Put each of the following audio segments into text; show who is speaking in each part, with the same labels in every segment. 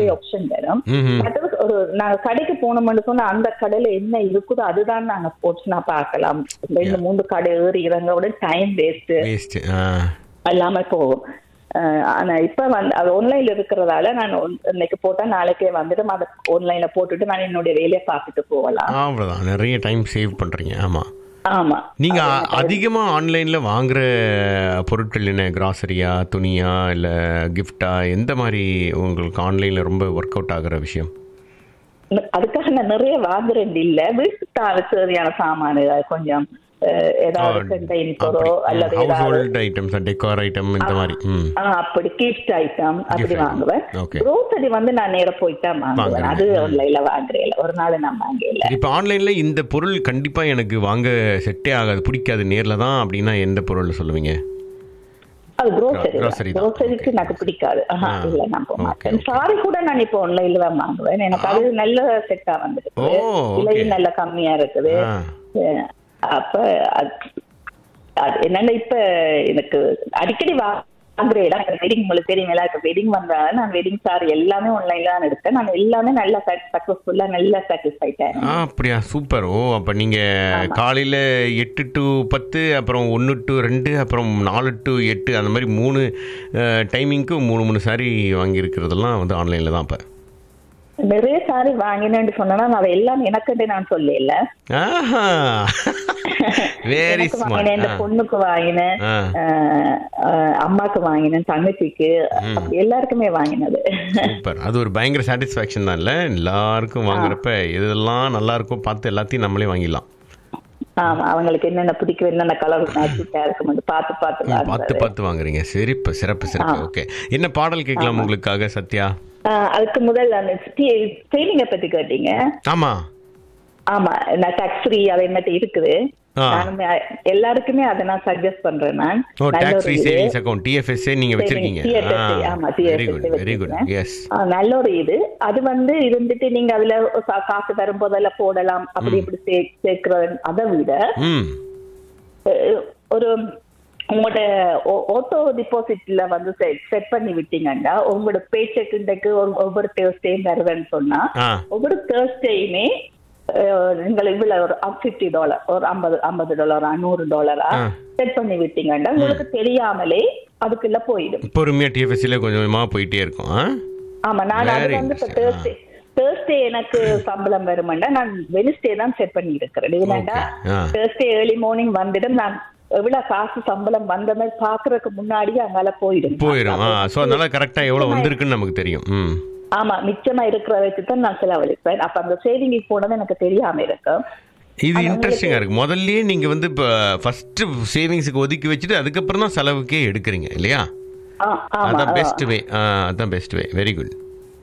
Speaker 1: நிறைய ஆப்ஷன் வரும்
Speaker 2: ம்ஹும்.
Speaker 1: மற்றது ஒரு நாங்க கடைக்கு போனோம்னு சொன்னா அந்த கடையில என்ன இருக்குதோ அதுதான் நாங்க போச்சுனா பார்க்கலாம் ரெண்டு மூணு கடை ஏறி இறங்க டைம் வேஸ்ட்
Speaker 2: வேஸ்ட்
Speaker 1: இல்லாம போகும் அஹ் ஆனா இப்ப வந்து அது ஆன்லைன்ல இருக்கிறதால நான் ஒன்- இன்னைக்கு போட்டா நாளைக்கே வந்துடும் அதை ஆன்லைன்ல போட்டுட்டு நான் என்னுடைய வேலையை பார்த்துட்டு போகலாம்
Speaker 2: அவ்வளவுதான் நிறைய டைம் சேவ் பண்றீங்க ஆமா
Speaker 1: ஆமா
Speaker 2: நீங்க அ- அதிகமா ஆன்லைன்ல வாங்குற பொருட்கள் என்ன கிராசரியா துணியா இல்ல கிஃப்டா எந்த மாதிரி உங்களுக்கு ஆன்லைன்ல ரொம்ப ஒர்க் அவுட் ஆகுற விஷயம்
Speaker 1: அதுக்காக நான் நிறைய வாங்குறேன் இல்ல வீட்டுக்கு தேவையான சாமான் ஏதாவது கொஞ்சம் அஹ், ஏதாவது கண்டெயின் பொருளோ அல்லது
Speaker 2: ஹவுஸ்
Speaker 1: ஏதாவது
Speaker 2: ஹோல்ட் ஐட்டம்ஸ் டெக்கார் ஐட்டம் இந்த மாதிரி ம்
Speaker 1: ஆ, அப்படி கிஃப்ட் ஐட்டம் அப்படி
Speaker 2: Gift item.
Speaker 1: வாங்குவேன்
Speaker 2: Okay.
Speaker 1: க்ரோசரி வந்து நான் நேர போயிட்டு தான் வாங்குவேன்
Speaker 2: வாங்குறீங்க.
Speaker 1: அது ஆன்லைன்ல வாங்குறேன் ஒரு நாள் நான் வாங்கல
Speaker 2: இப்போ ஆன்லைன்ல இந்த பொருள் கண்டிப்பா எனக்கு வாங்க செட்டே ஆகாது பிடிக்காது நேர்ல தான் அப்படின்னா எந்த பொருள் சொல்லுவீங்க
Speaker 1: அது க்ரோசரி
Speaker 2: grocery தான்.
Speaker 1: க்ரோசரிக்கு எனக்கு பிடிக்காது ஆஹா,
Speaker 2: ஆ.
Speaker 1: இல்ல நான் போக
Speaker 2: Okay,
Speaker 1: மாட்டேன்
Speaker 2: okay.
Speaker 1: சாரி கூட நான் இப்போ ஆன்லைன்ல தான் வாங்குவேன் எனக்கு அது நல்ல செட்டா வந்துருக்கு
Speaker 2: ஓ, okay.
Speaker 1: விலையும் நல்ல கம்மியா இருக்குது
Speaker 2: ஆ.
Speaker 1: அஹ், அப்ப அது- அது என்னன்னா இப்ப எனக்கு அடிக்கடி வாங்குறேன் வெட்டிங் உங்களுக்கு தெரியுங்களா இப்ப வெட்டிங் வந்தாலும் நான் வெட்டிங் சாரி எல்லாமே ஆன்லைன்ல தான் எடுத்தேன் நான் எல்லாமே நல்லா சக்சஸ்ஃபுல்லா நல்லா சாட்டிஸ்ஃபைட்
Speaker 2: ஆ அப்படியா சூப்பர் ஓ அப்போ நீங்கள் காலையில் எட்டு டு பத்து அப்புறம் ஒன்று டு ரெண்டு அப்புறம் நாலு டு எட்டு அந்த மாதிரி மூணு டைமிங்க்கு மூணு மூணு சாரி வாங்கியிருக்கிறதெல்லாம் வந்து ஆன்லைனில் தான் இப்போ
Speaker 1: நிறைய சாரி வாங்கினேன்னு சொன்னா நான் அதை எல்லாம் எனக்குன்னு நான் சொல்லல
Speaker 2: ஆஹா வெரி
Speaker 1: எனக்கு வாங்கினேன் இந்த
Speaker 2: ஸ்மார்ட்
Speaker 1: பொண்ணுக்கு வாங்கினேன்
Speaker 2: ஆ.
Speaker 1: அஹ், அஹ், அம்மாக்கு வாங்கினேன் தங்கச்சிக்கு அப்படி எல்லாருக்குமே வாங்கினது
Speaker 2: சூப்பர் அது ஒரு பயங்கர சாட்டிஸ்ஃபேக்ஷன் தான் இல்லை எல்லாருக்கும் வாங்குறப்ப எதெல்லாம் நல்லா இருக்கோ பார்த்து எல்லாத்தையும் நம்மளே வாங்கிடலாம்
Speaker 1: ஆமா அவங்களுக்கு என்னென்ன பிடிக்கும் என்னென்ன கலர் மேட்சிக்கா இருக்கும் பார்த்து பார்த்து
Speaker 2: பார்த்து
Speaker 1: வாங்குறது.
Speaker 2: பார்த்து வாங்குறீங்க சிறப்பு சிறப்பு சிறப்பு ஓகே என்ன பாடல் கேட்கலாம் உங்களுக்காக சத்யா
Speaker 1: அஹ், அதுக்கு முதல்ல அந்த ட்ரைனிங்கை பத்தி கேட்டீங்க
Speaker 2: ஆமாம்
Speaker 1: ஆமா நான் டாக்ஸ் ஃப்ரீ அது என்னட்டு இருக்குது
Speaker 2: ஆ.
Speaker 1: நானுமே எல்லாருக்குமே அதை நான் சஜஸ்ட் பண்றேன் நான்
Speaker 2: ஓ
Speaker 1: நல்ல
Speaker 2: டாக்ஸ்
Speaker 1: ஒரு
Speaker 2: ஃப்ரீ
Speaker 1: இது.
Speaker 2: சேவிங்ஸ் அக்கௌண்ட் டிஎஃப்எஸ்ஏ நீங்கள் வச்சிருக்கீங்க
Speaker 1: TFSA, ஆமா,
Speaker 2: very
Speaker 1: TFSA
Speaker 2: good very good
Speaker 1: வச்சிருக்கேன்.
Speaker 2: எஸ்
Speaker 1: ஆ, நல்ல ஒரு இது அது வந்து இருந்துட்டு நீங்க அதுல கா- காசு வரும்போதெல்லாம் போடலாம் அப்படி இப்படி சே- சேர்க்கிறது அதை விட
Speaker 2: ம்
Speaker 1: அஹ், ஒரு உங்களோட ஆட்டோ டிபாசிட்ல வந்து செட் பண்ணி விட்டீங்கன்னா உங்களோட பே செக் இன்றைக்கு ஒவ்வொரு தேர்ஸ்டேயும் வருதுன்னு சொன்னா
Speaker 2: ஆ
Speaker 1: ஒவ்வொரு தேர்ஸ்டேயுமே நீங்கள் இவ்வளவு ஒரு ஃபிஃப்டி டாலர் ஒரு ஐம்பது ஐம்பது டாலரா நூறு டாலரா
Speaker 2: ஆ.
Speaker 1: செட் பண்ணி விட்டீங்கன்னா உங்களுக்கு தெரியாமலே அதுக்குள்ள போயிடும்
Speaker 2: பொறுமையாக டிஎஃப்எஸ்சியில் கொஞ்சம் கொஞ்சமாக போயிட்டே இருக்கும் ஆ
Speaker 1: ஆமா நான் அது
Speaker 2: Very
Speaker 1: வந்து இப்ப
Speaker 2: interesting.
Speaker 1: தேர்ஸ்டே தேர்ஸ்டே எனக்கு சம்பளம் வருமாண்டா நான் வெனிஸ்டே தான் செட் பண்ணி இருக்கிறேன் இல்லைன்னா
Speaker 2: Okay. ஆ.
Speaker 1: தேர்ஸ்டே ஏர்லி மார்னிங் வந்துடும் நான் எவ்வளவு காசு சம்பளம் வந்த மாதிரி பாக்குறதுக்கு முன்னாடியே அங்கால போயிடும்
Speaker 2: போயிடும் ஆ ஸோ அதனால கரெக்டாக எவ்வளோ வந்திருக்குன்னு நமக்கு தெரியும் ம்
Speaker 1: ஆமா மிச்சமா இருக்கிற வச்சு தான் நான் செலவழிப்பேன் அப்ப அந்த சேவிங்ஸ் போனது எனக்கு தெரியாம இருக்கும்
Speaker 2: இது இன்ட்ரெஸ்டிங்காக இருக்குது முதல்லயே நீங்கள் வந்து இப்போ ஃபஸ்ட்டு சேவிங்ஸுக்கு ஒதுக்கி வச்சுட்டு அதுக்கப்புறம் தான் செலவுக்கே எடுக்கிறீங்க இல்லையா
Speaker 1: ஆ, ஆமா
Speaker 2: அதான் பெஸ்ட் வே அதான் பெஸ்ட் வே வெரி குட்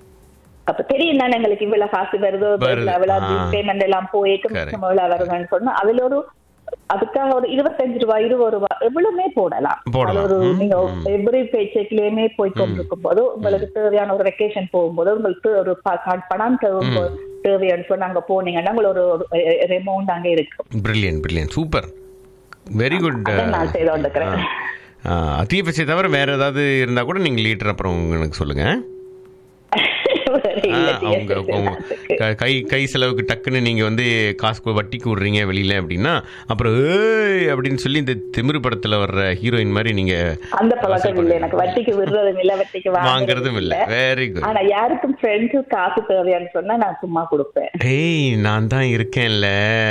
Speaker 1: அப்ப தெரியும் தானே எங்களுக்கு இவ்வளவு காசு வருதோ
Speaker 2: வருது.
Speaker 1: இவ்வளவு
Speaker 2: ஆ.
Speaker 1: பேமெண்ட் எல்லாம் போயிட்டு
Speaker 2: Correct.
Speaker 1: மிச்சம் எவ்வளவு வருதுன்னு சொன்னா அதுல ஒரு அதுக்காக ஒரு இருபத்தஞ்சு ரூபாய் இருபது ரூபாய் எவ்வளவுமே போடலாம்
Speaker 2: போடலாம்.
Speaker 1: அது ஒரு
Speaker 2: ம்,
Speaker 1: நீங்க எவ்ரி பே செக்லயுமே போய் கொண்டிருக்கும் போது உங்களுக்கு தேவையான ஒரு வெக்கேஷன் போகும்போது உங்களுக்கு ஒரு ப- ப- பணம் தேவை தேவைன்னு சொன்னா அங்க போனீங்கன்னா உங்களுக்கு ஒரு ஒரு அமௌண்ட் அங்க இருக்கும்
Speaker 2: brilliant brilliant super very good
Speaker 1: அதான் நான் செய்து கொண்டிருக்கிறேன்
Speaker 2: டிஎஃப்எஸ்சி தவிர வேறு ஏதாவது இருந்தால் கூட நீங்கள் லீட்டர் அப்புறம் எனக்கு சொல்லுங்கள்
Speaker 1: வேற
Speaker 2: ஆ,
Speaker 1: இல்ல,
Speaker 2: அவங்க
Speaker 1: TFS
Speaker 2: அவங்க
Speaker 1: எல்லாத்துக்கு.
Speaker 2: க- கை கை செலவுக்கு டக்குன்னு நீங்கள் வந்து காசு வட்டிக்கு விட்றீங்க வெளியில் அப்படின்னா அப்புறம் ஏய் அப்படின்னு சொல்லி இந்த திமிரு படத்தில் வர்ற ஹீரோயின் மாதிரி நீங்கள்
Speaker 1: அந்த பழக்கம் இல்ல எனக்கு வட்டிக்கு விடுறதும் இல்ல வட்டிக்கு
Speaker 2: வாங்குறதும் இல்லை வெரி குட்
Speaker 1: ஆனா யாருக்கும் ஃப்ரெண்ட்ஸு காசு தேவையான்னு சொன்னா நான் சும்மா கொடுப்பேன்
Speaker 2: ஏய் நான் தான் இருக்கேன்ல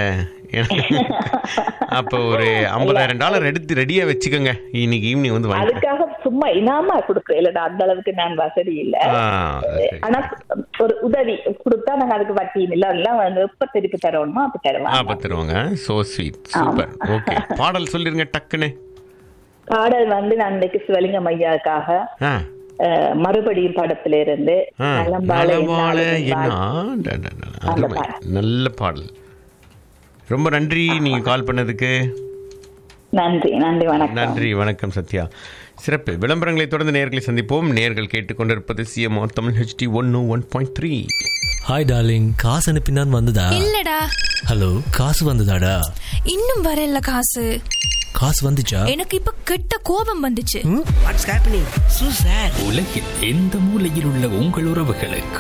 Speaker 2: அப்போ ஒரு ஐம்பதாயிரம் டாலர் எடுத்து ரெடியாக வச்சுக்கோங்க இன்னைக்கு ஈவினிங் வந்து வாங்கி
Speaker 1: அதுக்காக சும்மா இனாமா கொடுக்குறேன் இல்ல அந்த அளவுக்கு நான் வசதி இல்ல
Speaker 2: ஆ சரி.
Speaker 1: ஆனா ஒரு உதவி கொடுத்தா நாங்க அதுக்கு வட்டி இல்ல எல்லாம் வந்து எப்ப திருப்பி தரணுமோ அப்ப
Speaker 2: ஆ
Speaker 1: தருவாங்க
Speaker 2: பத்துருவாங்க ஸோ ஸ்வீட் சூப்பர் ஓகே பாடல் சொல்லிருங்க டக்குன்னு
Speaker 1: பாடல் வந்து நான் இன்னைக்கு சிவலிங்கம் ஐயாவுக்காக
Speaker 2: ஆ
Speaker 1: அஹ், மறுபடியும் படத்துல இருந்து
Speaker 2: ஆ,
Speaker 1: நலம்பாழ
Speaker 2: நலவாழ
Speaker 1: என்னாலும்
Speaker 2: என்ன
Speaker 1: வாழ்.
Speaker 2: ட, ட, ட, அருமை நல்ல பாடல் ரொம்ப நன்றி நீங்க கால் பண்ணதுக்கு
Speaker 1: நன்றி நன்றி வணக்கம்
Speaker 2: நன்றி வணக்கம் சத்யா சிறப்பு விளம்பரங்களை தொடர்ந்து நேர்களை சந்திப்போம் நேர்கள் கேட்டுக்கொண்டிருப்பது CM Tamil HD one one point three
Speaker 3: hi darling காசு அனுப்பினான் வந்ததா
Speaker 4: இல்லடா
Speaker 3: ஹலோ காசு வந்ததாடா
Speaker 4: இன்னும் வரல காசு
Speaker 3: காசு வந்துச்சா
Speaker 4: எனக்கு இப்ப கெட்ட கோபம் வந்துச்சு
Speaker 5: வாட்ஸ் ஹேப்பனிங் சூ சார்
Speaker 6: உலகில் எந்த மூலையில் உள்ள உங்கள் உறவுகளுக்கு